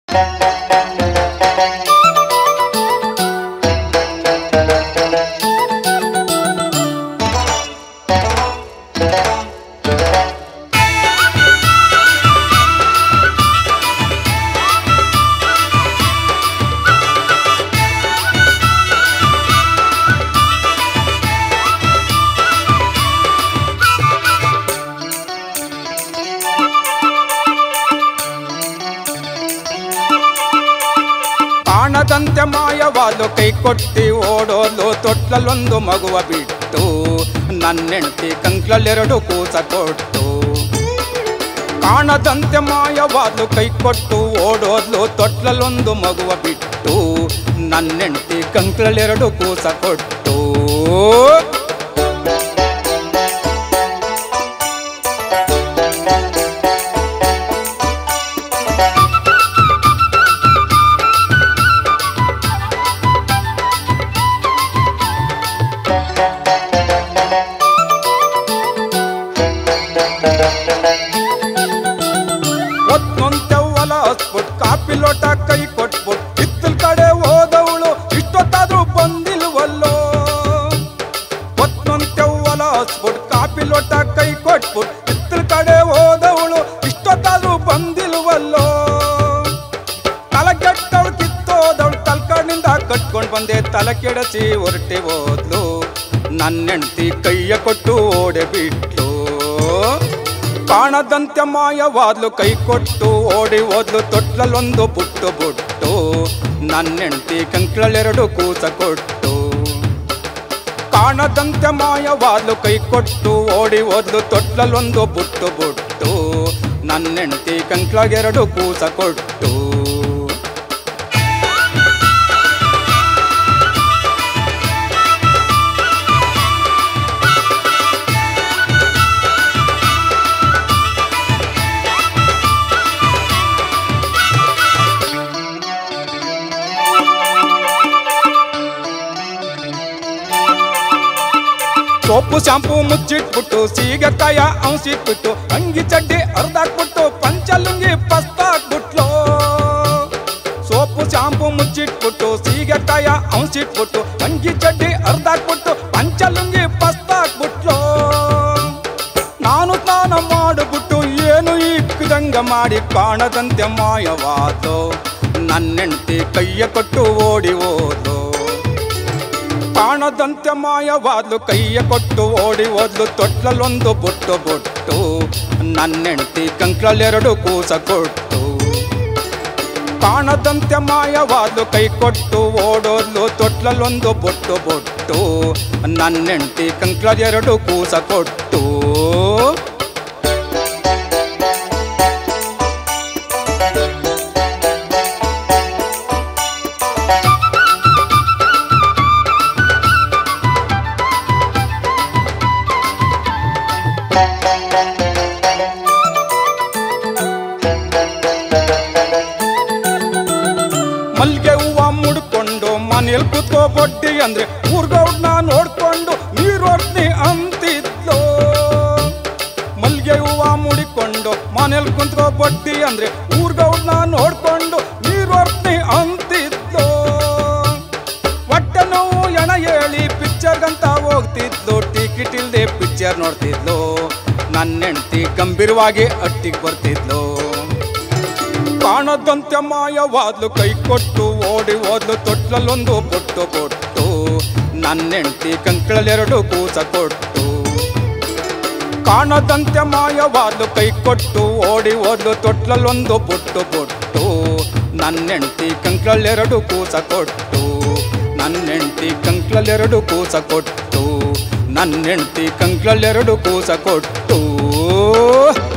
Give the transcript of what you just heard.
ಕಾಣದಂತೆ ಮಾಯವಾಲು ಕೈ ಕೊಟ್ಟಿ ಓಡೋದು ತೊಟ್ಲಲ್ಲೊಂದು ಮಗುವ ಬಿಟ್ಟು ನನ್ನೆಣ್ತಿ ಕಂಕ್ಳಲ್ಲೆರಡು ಕೂಸ ಕೊಟ್ಟು ಕಾಣದಂತೆ ಮಾಯವಾಲು ಕೈ ಕೊಟ್ಟು ಓಡೋದ್ಲು ತೊಟ್ಲಲ್ಲೊಂದು ಮಗುವ ಬಿಟ್ಟು ನನ್ನೆಣ್ತಿ ಕಂಕ್ಳಲ್ಲೆರಡು ಕೂಸ ಕೊಟ್ಟು ಒತ್ತೊಂತೆವ್ವಲ ಹಸ್ಬಿಟ್ ಕಾಪಿ ಲೋಟ ಕೈ ಕೊಟ್ಬಿಟ್ ಹಿತ್ತಲ್ ಕಡೆ ಹೋದವಳು ಇಷ್ಟೊತ್ತಾದ್ರೂ ಬಂದಿಲ್ವಲ್ಲೋ ಒತ್ತೊಂತೆವ್ವಲ ಹಸ್ಬಿಟ್ ಕಾಪಿ ಲೋಟ ಕೈ ಕೊಟ್ಬಿಟ್ ಹಿತ್ತಲ್ ಕಡೆ ಹೋದವಳು ಇಷ್ಟೊತ್ತಾದ್ರೂ ಬಂದಿಲ್ವಲ್ಲೋ ತಲೆ ಕೆಟ್ಟವಳು ಕಿತ್ತೋದವಳು ತಲ್ಕಾಡಿನಿಂದ ಕಟ್ಕೊಂಡ್ ಬಂದೆ ತಲೆ ಕೆಡಸಿ ಹೊರಟೆ ಹೋದ್ಲು ನನ್ನೆಣ್ತಿ ಕೈಯ ಕೊಟ್ಟು ಓಡೆ ಬಿಟ್ಲು ಕಾಣದಂತೆ ಮಾಯವಾದ್ಲು ಕೈ ಕೊಟ್ಟು ಓಡಿ ಹೋದ್ಲು ತೊಟ್ಲಲ್ಲೊಂದು ಬುಟ್ಟು ಬುಟ್ಟು ನನ್ನೆಣ್ತಿ ಕಂಕ್ಳಲ್ಲೆರಡು ಕೂಸ ಕೊಟ್ಟು ಕಾಣದಂತೆ ಮಾಯವಾದ್ಲು ಕೈ ಕೊಟ್ಟು ಓಡಿ ಹೋದ್ಲು ತೊಟ್ಲಲ್ಲೊಂದು ಬುಟ್ಟು ಬುಟ್ಟು ನನ್ನೆಣ್ತಿ ಕಂಕ್ಳಗೆರಡು ಕೂಸ ಕೊಟ್ಟು ಸೋಪು ಶಾಂಪು ಮುಚ್ಚಿಟ್ಬಿಟ್ಟು ಸೀಗೆಕಾಯ ಔಸಿಟ್ಬಿಟ್ಟು ಅಂಗಿ ಚಡ್ಡಿ ಅರ್ಧಾಕ್ಬಿಟ್ಟು ಪಂಚಲುಂಗಿ ಪಸ್ತಾಕ್ಬಿಟ್ಲು ಸೋಪು ಶಾಂಪು ಮುಚ್ಚಿಟ್ಬಿಟ್ಟು ಸೀಗೆಕಾಯ ಔಸಿಟ್ಬಿಟ್ಟು ಅಂಗಿ ಚಡ್ಡಿ ಅರ್ಧಾಕ್ಬಿಟ್ಟು ಪಂಚಲುಂಗಿ ಪಸ್ತಾಕ್ಬಿಟ್ಲು ನಾನು ಸ್ನಾನ ಮಾಡಿಬಿಟ್ಟು ಏನು ಇಕ್ಕದಂಗ ಮಾಡಿ ಕಾಣದಂತೆ ಮಾಯವಾದು ನನ್ನೆಣ್ತಿ ಕೈಯ ಕೊಟ್ಟು ಓಡಿ ಹೋದು ಕಾಣದಂತೆ ಮಾಯವಾದ್ಲು ಕೈಯ ಕೊಟ್ಟು ಓಡಿ ಹೋದ್ಲು ತೊಟ್ಲಲ್ಲೊಂದು ಬುಟ್ಟು ಬುಟ್ಟು ನನ್ನೆಣ್ತಿ ಕಂಕ್ಳಲ್ಲೆರಡು ಕೂಸ ಕೊಟ್ಟು ಕಾಣದಂತೆ ಮಾಯವಾದ್ಲು ಕೈ ಕೊಟ್ಟು ಓಡೋದ್ಲು ತೊಟ್ಲಲ್ಲೊಂದು ಬುಟ್ಟು ಬುಟ್ಟು ನನ್ನೆಣ್ತಿ ಕಂಕ್ಳಲ್ಲೆರಡು ಕೂಸ ಕೊಟ್ಟು ಮಲ್ಗೆ ಹೂವ ಮುಡ್ಕೊಂಡು ಮನೇಲಿ ಕೂತ್ಕೋ ಬಡ್ಡಿ ಅಂದ್ರೆ ಊರ್ಗೌಡ್ನ ನೋಡ್ಕೊಂಡು ನೀರೊಡ್ನಿ ಅಂತಿದ್ಲು ಮಲ್ಗೆ ಹೂವ ಮುಡಿಕೊಂಡು ಮನೇಲಿ ಕುಂತ್ಕೋ ಬಡ್ಡಿ ಅಂದ್ರೆ ಊರ್ಗೌಡ್ನ ನೋಡ್ಕೊಂಡು ನೀರೊಡ್ನಿ ಅಂತಿದ್ಲು ಹೊಟ್ಟೆ ನೋವು ಎಣ ಹೇಳಿ ಪಿಕ್ಚರ್ಗಂತ ಹೋಗ್ತಿದ್ಲು ಟಿಕೆಟ್ ಇಲ್ದೆ ಪಿಕ್ಚರ್ ನೋಡ್ತಿದ್ಲು ನನ್ನ ಹೆಂಡತಿ ಗಂಭೀರವಾಗಿ ಅಟ್ಟಿಗೆ ಬರ್ತಿದ್ಲು ಕಾಣದಂತೆ ಮಾಯವಾದ್ಲು ಕೈ ಕೊಟ್ಟು ಓಡಿ ಹೋದ್ಲು ತೊಟ್ಲಲ್ಲೊಂದು ಬೊಟ್ಟು ಬೊಟ್ಟು ನನ್ನೆಣ್ತಿ ಕಂಕ್ಳಲ್ಲೆರಡು ಕೂಸ ಕೊಟ್ಟು ಕಾಣದಂತೆ ಮಾಯವಾದ್ಲು ಕೈ ಕೊಟ್ಟು ಓಡಿ ಹೋದ್ಲು ತೊಟ್ಲಲ್ಲೊಂದು ಬೊಟ್ಟು ಬೊಟ್ಟು ನನ್ನೆಣ್ತಿ ಕಂಕ್ಳಲ್ಲೆರಡು ಕೂಸ ಕೊಟ್ಟು ನನ್ನೆಣ್ತಿ ಕಂಕ್ಳಲ್ಲೆರಡು ಕೂಸ ಕೊಟ್ಟು ನನ್ನೆಣ್ತಿ ಕಂಕ್ಳಲ್ಲೆರಡು ಕೂಸ ಕೊಟ್ಟು